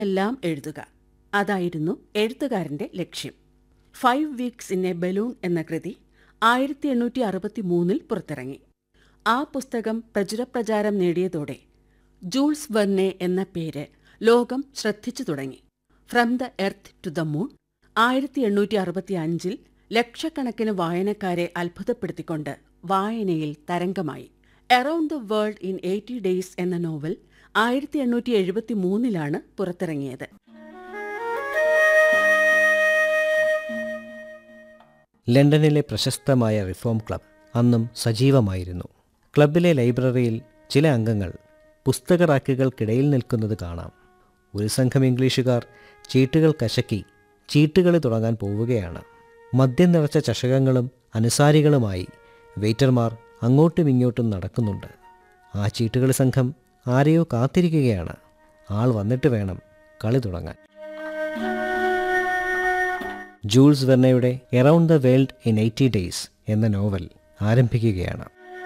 എല്ലാം എഴുതുക അതായിരുന്നു എഴുത്തുകാരന്റെ ലക്ഷ്യം five weeks in a balloon എന്ന കൃതി ആയിരത്തി എണ്ണൂറ്റി അറുപത്തി മൂന്നിൽ പുറത്തിറങ്ങി ആ പുസ്തകം പ്രചുരപ്രചാരം നേടിയതോടെ ജൂൾസ് വെർനെ എന്ന പേര് ലോകം ശ്രദ്ധിച്ചു തുടങ്ങി from the earth to the moon ആയിരത്തി എണ്ണൂറ്റി അറുപത്തി അഞ്ചിൽ ലക്ഷക്കണക്കിന് വായനക്കാരെ അത്ഭുതപ്പെടുത്തിക്കൊണ്ട് വായനയിൽ തരംഗമായി around the world in eighty days എന്ന നോവൽ ആയിരത്തി എണ്ണൂറ്റി എഴുപത്തി മൂന്നിലാണ് പുറത്തിറങ്ങിയത് ലണ്ടനിലെ പ്രശസ്തമായ റിഫോം ക്ലബ് അന്നും സജീവമായിരുന്നു ക്ലബിലെ ലൈബ്രറിയിൽ ചില അംഗങ്ങൾ പുസ്തക റാക്കുകൾക്കിടയിൽ നിൽക്കുന്നത് കാണാം ഒരു സംഘം ഇംഗ്ലീഷുകാർ ചീട്ടുകൾ കശക്കി ചീട്ടുകളി തുടങ്ങാൻ പോവുകയാണ് മദ്യം നിറച്ച ചഷകങ്ങളും അനുസാരികളുമായി വെയിറ്റർമാർ അങ്ങോട്ടും ഇങ്ങോട്ടും നടക്കുന്നുണ്ട് ആ ചീട്ടുകളി സംഘം ആരെയോ കാത്തിരിക്കുകയാണ് ആൾ വന്നിട്ട് വേണം കളി തുടങ്ങാൻ ജൂൾസ് വെർണയുടെ around the world in eighty days എന്ന നോവൽ ആരംഭിക്കുകയാണ്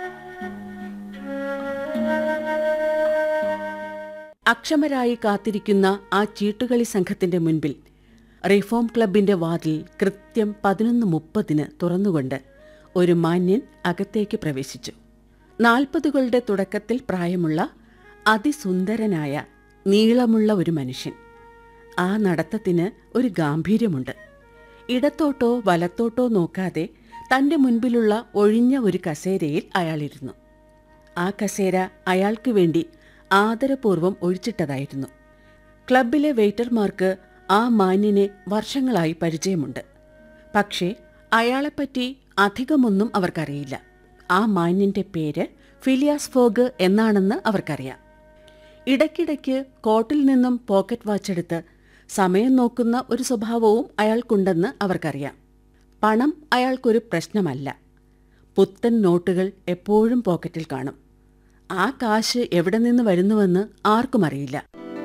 അക്ഷമരായി കാത്തിരിക്കുന്ന ആ ചീട്ടുകളി സംഘത്തിന്റെ മുൻപിൽ റിഫോം ക്ലബിന്റെ വാതിൽ കൃത്യം പതിനൊന്ന് മുപ്പതിന് തുറന്നുകൊണ്ട് ഒരു മാന്യൻ അകത്തേക്ക് പ്രവേശിച്ചു നാൽപ്പതുകളുടെ തുടക്കത്തിൽ പ്രായമുള്ള അതിസുന്ദരനായ നീളമുള്ള ഒരു മനുഷ്യൻ ആ നടത്തത്തിന് ഒരു ഗാംഭീര്യമുണ്ട് ഇടത്തോട്ടോ വലത്തോട്ടോ നോക്കാതെ തന്റെ മുൻപിലുള്ള ഒഴിഞ്ഞ ഒരു കസേരയിൽ അയാളിരുന്നു ആ കസേര അയാൾക്ക് വേണ്ടി ആദരപൂർവ്വം ഒഴിച്ചിട്ടതായിരുന്നു ക്ലബിലെ വെയിറ്റർമാർക്ക് ആ മാന്യനെ വർഷങ്ങളായി പരിചയമുണ്ട് പക്ഷേ അയാളെപ്പറ്റി അധികമൊന്നും അവർക്കറിയില്ല ആ മാന്യന്റെ പേര് ഫിലിയാസ് ഫോഗ് എന്നാണെന്ന് അവർക്കറിയാം ഇടയ്ക്കിടയ്ക്ക് കോട്ടിൽ നിന്നും പോക്കറ്റ് വാച്ച് എടുത്ത് സമയം നോക്കുന്ന ഒരു സ്വഭാവവും അയാൾക്കുണ്ടെന്ന് അവർക്കറിയാം പണം അയാൾക്കൊരു പ്രശ്നമല്ല പുത്തൻ നോട്ടുകൾ എപ്പോഴും പോക്കറ്റിൽ കാണും ആ കാശ് എവിടെ നിന്ന് വരുന്നുവെന്ന് ആർക്കും അറിയില്ല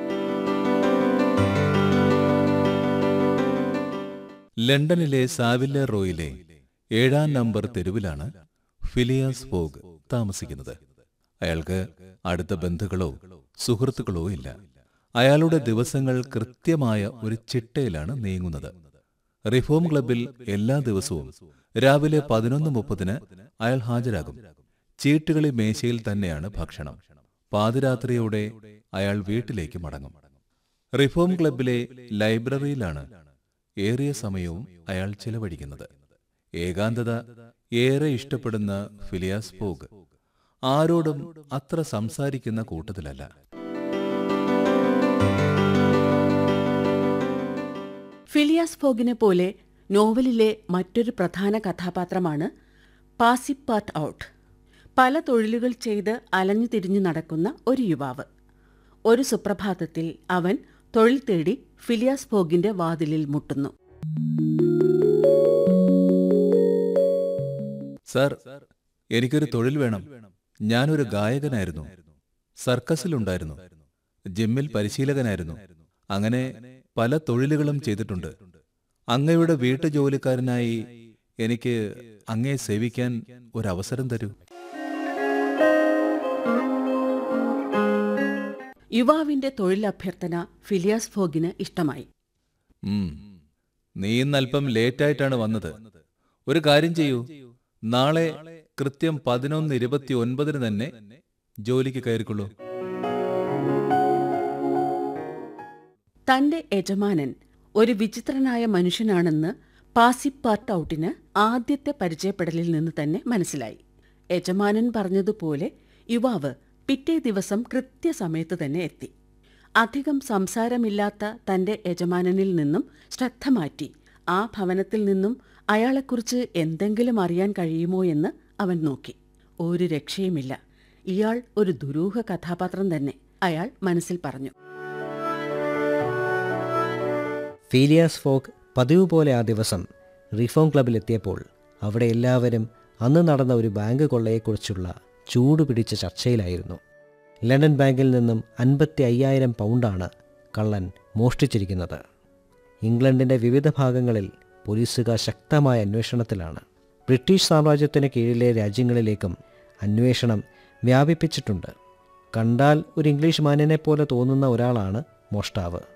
ലണ്ടനിലെ സാവില്ല റോയിലെ ഏഴാം നമ്പർ തെരുവിലാണ് ഫിലിയാസ് ഫോഗ് താമസിക്കുന്നത് അയാൾക്ക് അടുത്ത ബന്ധുക്കളോ സുഹൃത്തുക്കളോ ഇല്ല അയാളുടെ ദിവസങ്ങൾ കൃത്യമായ ഒരു ചിട്ടയിലാണ് നീങ്ങുന്നത് റിഫോം ക്ലബിൽ എല്ലാ ദിവസവും രാവിലെ പതിനൊന്ന് മുപ്പതിന് അയാൾ ഹാജരാകും ചീട്ടുകളി മേശയിൽ തന്നെയാണ് ഭക്ഷണം പാതിരാത്രിയോടെ അയാൾ വീട്ടിലേക്ക് മടങ്ങും റിഫോം ക്ലബിലെ ലൈബ്രറിയിലാണ് ഏറിയ സമയവും അയാൾ ചിലവഴിക്കുന്നത് ഏകാന്തത ഏറെ ഇഷ്ടപ്പെടുന്ന ഫിലിയാസ് പോഗ് ആരോടും അത്ര സംസാരിക്കുന്ന കൂട്ടത്തിലല്ല ഫിലിയാസ് ഫോഗിനെ പോലെ നോവലിലെ മറ്റൊരു പ്രധാന കഥാപാത്രമാണ് പാസിപ്പാർട്ട് ഔട്ട് പല തൊഴിലുകൾ ചെയ്ത് അലഞ്ഞു തിരിഞ്ഞു നടക്കുന്ന ഒരു യുവാവ് ഒരു സുപ്രഭാതത്തിൽ അവൻ തൊഴിൽ തേടി ഫിലിയാസ് ഫോഗിന്റെ വാതിലിൽ മുട്ടുന്നു സർ എനിക്കൊരു തൊഴിൽ വേണം ഞാനൊരു ഗായകനായിരുന്നു സർക്കസിലുണ്ടായിരുന്നു ജിമ്മിൽ പരിശീലകനായിരുന്നു അങ്ങനെ പല തൊഴിലുകളും ചെയ്തിട്ടുണ്ട് അങ്ങയുടെ വീട്ടുജോലിക്കാരനായി എനിക്ക് അങ്ങയെ സേവിക്കാൻ ഒരവസരം തരൂ യുവാവിന്റെ തൊഴിലഭ്യർത്ഥന ഫിലിയാസ് ഫോഗിന് ഇഷ്ടമായി ഉം. നീ ഇന്ന് അല്പം ലേറ്റായിട്ടാണ് വന്നത് ഒരു കാര്യം ചെയ്യൂ നാളെ കൃത്യം പതിനൊന്ന് ഇരുപത്തി ഒൻപതിന് തന്നെ ജോലിക്ക് കയറിക്കൊള്ളൂ തന്റെ യജമാനൻ ഒരു വിചിത്രനായ മനുഷ്യനാണെന്ന് പാസിപ്പാർട്ട് ഔട്ടിന് ആദ്യത്തെ പരിചയപ്പെടലിൽ നിന്ന് തന്നെ മനസ്സിലായി യജമാനൻ പറഞ്ഞതുപോലെ യുവാവ് പിറ്റേ ദിവസം കൃത്യസമയത്ത് തന്നെ എത്തി അധികം സംസാരമില്ലാത്ത തന്റെ യജമാനനിൽ നിന്നും ശ്രദ്ധ മാറ്റി ആ ഭവനത്തിൽ നിന്നും അയാളെക്കുറിച്ച് എന്തെങ്കിലും അറിയാൻ കഴിയുമോ എന്ന് അവൻ നോക്കി ഒരു രക്ഷയുമില്ല ഇയാൾ ഒരു ദുരൂഹ കഥാപാത്രം തന്നെ അയാൾ മനസ്സിൽ പറഞ്ഞു ഫീലിയാസ് ഫോക്ക് പതിവ് പോലെ ആ ദിവസം റിഫോം ക്ലബിലെത്തിയപ്പോൾ അവിടെ എല്ലാവരും അന്ന് നടന്ന ഒരു ബാങ്ക് കൊള്ളയെക്കുറിച്ചുള്ള ചൂട് പിടിച്ച ചർച്ചയിലായിരുന്നു ലണ്ടൻ ബാങ്കിൽ നിന്നും അൻപത്തി അയ്യായിരം പൗണ്ടാണ് കള്ളൻ മോഷ്ടിച്ചിരിക്കുന്നത് ഇംഗ്ലണ്ടിൻ്റെ വിവിധ ഭാഗങ്ങളിൽ പോലീസുകാർ ശക്തമായ അന്വേഷണത്തിലാണ് ബ്രിട്ടീഷ് സാമ്രാജ്യത്തിന് കീഴിലെ രാജ്യങ്ങളിലേക്കും അന്വേഷണം വ്യാപിപ്പിച്ചിട്ടുണ്ട് കണ്ടാൽ ഒരു ഇംഗ്ലീഷ് മാന്യനെ പോലെ തോന്നുന്ന ഒരാളാണ് മോഷ്ടാവ്